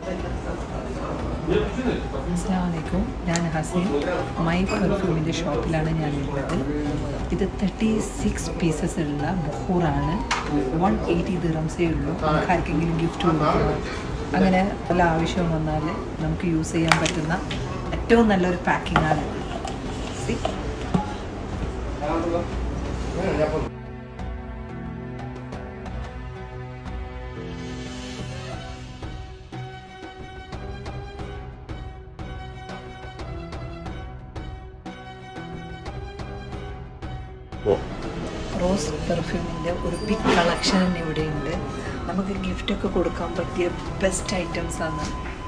അസ്സാമലൈക്കും ഞാൻ ഹസീൻ മൈ പെർഫ്യൂമിൻ്റെ ഷോപ്പിലാണ് ഞാനുള്ളത് ഇത് തേർട്ടി സിക്സ് പീസസ് ഉള്ള ബഹൂറാണ് വൺ എയ്റ്റി ദിറംസേ ഉള്ളൂ നമുക്ക് ആർക്കെങ്കിലും ഗിഫ്റ്റ് കൊടുക്കുക അങ്ങനെ വല്ല ആവശ്യം വന്നാൽ നമുക്ക് യൂസ് ചെയ്യാൻ പറ്റുന്ന ഏറ്റവും നല്ലൊരു പാക്കിംഗ് ആണ് സി റോസ് പെർഫ്യൂമിൻ്റെ ഒരു ബിഗ് കളക്ഷൻ ഇവിടെയുണ്ട് നമുക്ക് ഗിഫ്റ്റൊക്കെ കൊടുക്കാൻ പറ്റിയ ബെസ്റ്റ് ഐറ്റംസ് ആണ്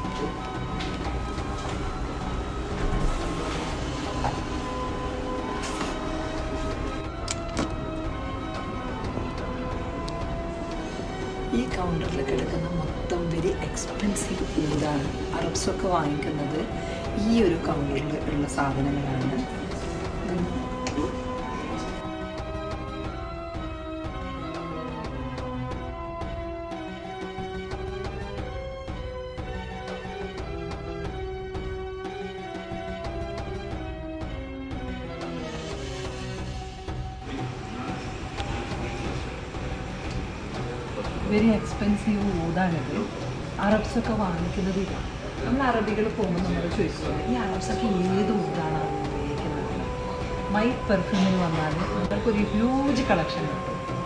ഈ കൗണ്ടറിൽ കിടക്കുന്ന മൊത്തം വെരി എക്സ്പെൻസീവ് ഫുഡാണ് അറബ്സൊക്കെ വാങ്ങിക്കുന്നത് ഈ ഒരു കൗണ്ടറിൽ ഉള്ള സാധനങ്ങളാണ് ഉം. വെരി എക്സ്പെൻസീവ് ഊതാണിത് അറബ്സൊക്കെ വാങ്ങിക്കുന്നത് ഇതാണ് നമ്മൾ അറബികൾ പോകുമ്പോൾ നമ്മൾ ചോദിക്കുക ഈ അറബ്സൊക്കെ ഏത് ഊതാണ് ഉപയോഗിക്കുന്നത് മൈ പെർഫ്യൂമിൽ വന്നാൽ നിങ്ങൾക്കൊരു ഹ്യൂജ് കളക്ഷൻ കിട്ടും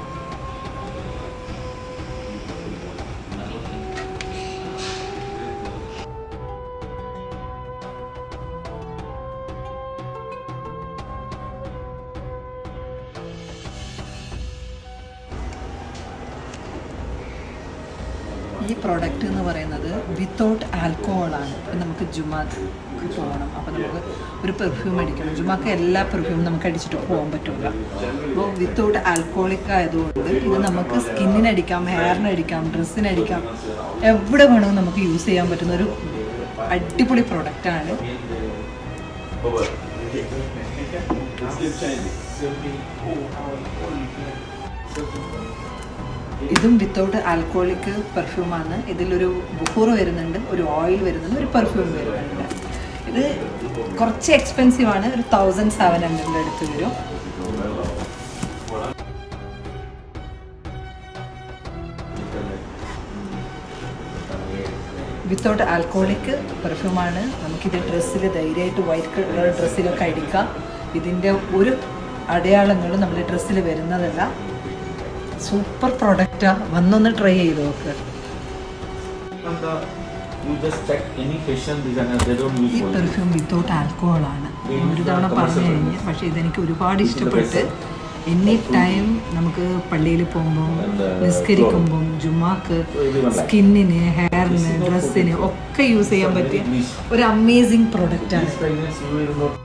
ഈ പ്രോഡക്റ്റ് എന്ന് പറയുന്നത് വിത്തൗട്ട് ആൽക്കഹോളാണ് ഇപ്പം നമുക്ക് ജുമാക്ക് പോകണം അപ്പോൾ നമുക്ക് ഒരു പെർഫ്യൂം അടിക്കണം ജുമാക്ക് എല്ലാ പെർഫ്യൂമും നമുക്ക് അടിച്ചിട്ട് പോകാൻ പറ്റില്ല അപ്പോൾ വിത്തൗട്ട് ആൽക്കഹോളിക് ആയതുകൊണ്ട് ഇത് നമുക്ക് സ്കിന്നിനടിക്കാം ഹെയറിനടിക്കാം ഡ്രസ്സിനടിക്കാം എവിടെ വേണമെങ്കിലും നമുക്ക് യൂസ് ചെയ്യാൻ പറ്റുന്ന ഒരു അടിപൊളി പ്രോഡക്റ്റാണ് ഇതും വിത്തൗട്ട് ആൽക്കോളിക് പെർഫ്യൂമാണ് ഇതിലൊരു ബുഹൂർ വരുന്നുണ്ട് ഒരു ഓയിൽ വരുന്നുണ്ട് ഒരു പെർഫ്യൂം വരുന്നുണ്ട് ഇത് കുറച്ച് എക്സ്പെൻസീവ് ആണ് ഒരു തൗസൻഡ് സെവൻ ഹൺഡ്രഡിൻ്റെ അടുത്ത് വരും വിത്തൗട്ട് ആൽക്കോളിക് പെർഫ്യൂമാണ് നമുക്കിത് ഡ്രസ്സിൽ ധൈര്യമായിട്ട് വൈറ്റ് കളർ ഡ്രസ്സിലൊക്കെ അടിക്കാം ഇതിൻ്റെ ഒരു അടയാളങ്ങളും നമ്മുടെ ഡ്രസ്സിൽ വരുന്നതല്ല സൂപ്പർ പ്രൊഡക്റ്റാണ് വന്നൊന്ന് ട്രൈ ചെയ്ത് നോക്ക് And uh, you just check any fashion designer, they don't use ഈ volume. പെർഫ്യൂം വിത്തൗട്ട് ആൽക്കഹോളാണ് ഒരു തവണ പറഞ്ഞു കഴിഞ്ഞ് പക്ഷേ ഇതെനിക്ക് ഒരുപാട് ഇഷ്ടപ്പെട്ട് എനി ടൈം നമുക്ക് പള്ളിയിൽ പോകുമ്പോൾ നിസ്കരിക്കുമ്പം ജുമാക്ക് സ്കിന്നിന് ഹെയറിന് ഡ്രസ്സിന് ഒക്കെ യൂസ് ചെയ്യാൻ പറ്റിയ ഒരു അമേസിങ് പ്രൊഡക്റ്റാണ് This fragrance you will not.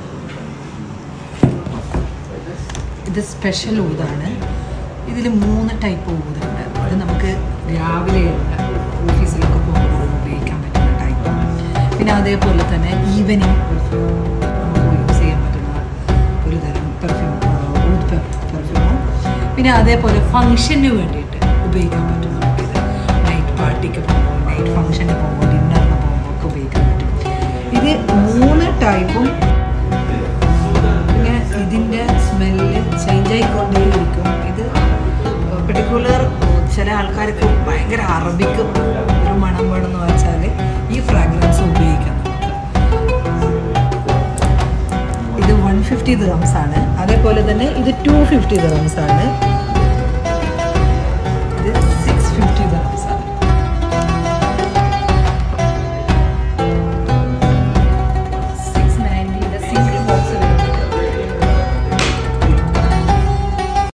ഇത് സ്പെഷ്യൽ ഊതാണ് ഇതിൽ മൂന്ന് ടൈപ്പ് ഊതുണ്ട് അത് നമുക്ക് രാവിലെ ഓഫീസിലൊക്കെ പോകുമ്പോൾ ഉപയോഗിക്കാൻ പറ്റുന്ന ടൈപ്പ് പിന്നെ അതേപോലെ തന്നെ ഈവനിങ് പെർഫ്യൂം നമുക്ക് യൂസ് ചെയ്യാൻ പറ്റുന്ന ഒരു തരം പെർഫ്യൂം ഊത് പെർഫ്യൂമും പിന്നെ അതേപോലെ ഫങ്ഷന് വേണ്ടിയിട്ട് ഉപയോഗിക്കാൻ പറ്റും നമുക്കിത് നൈറ്റ് പാർട്ടിക്ക് പോകുമ്പോൾ നൈറ്റ് ഫങ്ഷന് പോകുമ്പോൾ ഡിന്നറിന് പോകുമ്പോൾ ഒക്കെ ഉപയോഗിക്കാൻ പറ്റും ഇത് മൂന്ന് ടൈപ്പും പിന്നെ ഇതിൻ്റെ സ്മെല്ല് ചേഞ്ച് ആയിക്കൊണ്ടേയിരിക്കും ഇത് പെർട്ടിക്കുലർ ചില ആൾക്കാർക്ക് ഭയങ്കര അറബിക്ക് ഒരു മണം വേണമെന്ന് വെച്ചാൽ ഈ ഫ്രാഗ്രൻസ് ഉപയോഗിക്കാം നമുക്ക് ഇത് വൺ ഫിഫ്റ്റി ദിറംസ് ആണ് അതേപോലെ തന്നെ ഇത് ടു ഫിഫ്റ്റി ദിറംസ് ആണ്